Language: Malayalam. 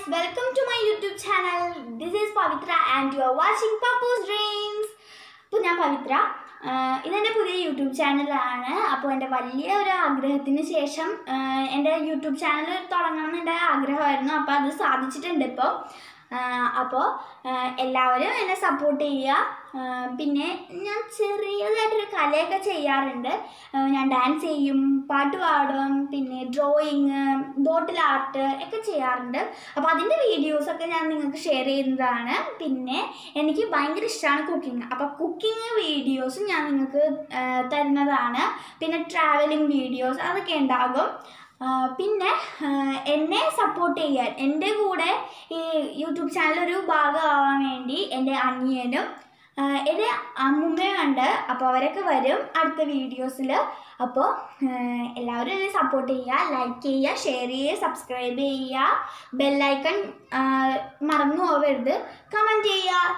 welcome to my YouTube channel. This is Pavitra and you are watching Papu's Dreams. അപ്പോൾ ഞാൻ പവിത്ര ആഹ് ഇതെൻ്റെ പുതിയ യൂട്യൂബ് ചാനലാണ് അപ്പോൾ എൻ്റെ വലിയ ഒരു ആഗ്രഹത്തിന് ശേഷം ആഹ് എൻ്റെ യൂട്യൂബ് ചാനൽ തുടങ്ങണം എന്ന് എൻ്റെ ആഗ്രഹമായിരുന്നു അപ്പോൾ അത് സാധിച്ചിട്ടുണ്ട് ഇപ്പോൾ അപ്പോൾ എല്ലാവരും എന്നെ സപ്പോർട്ട് ചെയ്യുക ആഹ് പിന്നെ ഞാൻ ചെറിയതായിട്ടൊരു കലയൊക്കെ ചെയ്യാറുണ്ട് ആഹ് ഞാൻ ഡാൻസ് ചെയ്യും പാട്ട് പാടും പിന്നെ ഡ്രോയിങ് ബോട്ടിൽ ആർട്ട് ഒക്കെ ചെയ്യാറുണ്ട് അപ്പോൾ അതിൻ്റെ വീഡിയോസൊക്കെ ഞാൻ നിങ്ങൾക്ക് ഷെയർ ചെയ്യുന്നതാണ് പിന്നെ എനിക്ക് ഭയങ്കര ഇഷ്ടമാണ് കുക്കിംഗ് അപ്പോൾ കുക്കിംഗ് വീഡിയോസും ഞാൻ നിങ്ങൾക്ക് ആഹ് തരുന്നതാണ് പിന്നെ ട്രാവലിംഗ് വീഡിയോസ് അതൊക്കെ ഉണ്ടാകും ആഹ് പിന്നെ ആഹ് എന്നെ സപ്പോർട്ട് ചെയ്യാൻ എൻ്റെ കൂടെ ഈ യൂട്യൂബ് ചാനൽ ഒരു ഭാഗമാവാൻ വേണ്ടി എൻ്റെ അനിയനും ആഹ് എൻ്റെ അമ്മുമ്മയും ഉണ്ട് അപ്പോൾ അവരൊക്കെ വരും അടുത്ത വീഡിയോസിൽ അപ്പോൾ എല്ലാവരും എന്നെ സപ്പോർട്ട് ചെയ്യുക ലൈക്ക് ചെയ്യുക ഷെയർ ചെയ്യുക സബ്സ്ക്രൈബ് ചെയ്യുക ബെല്ലൈക്കൺ മറന്നു പോവരുത് കമൻറ്റ് ചെയ്യുക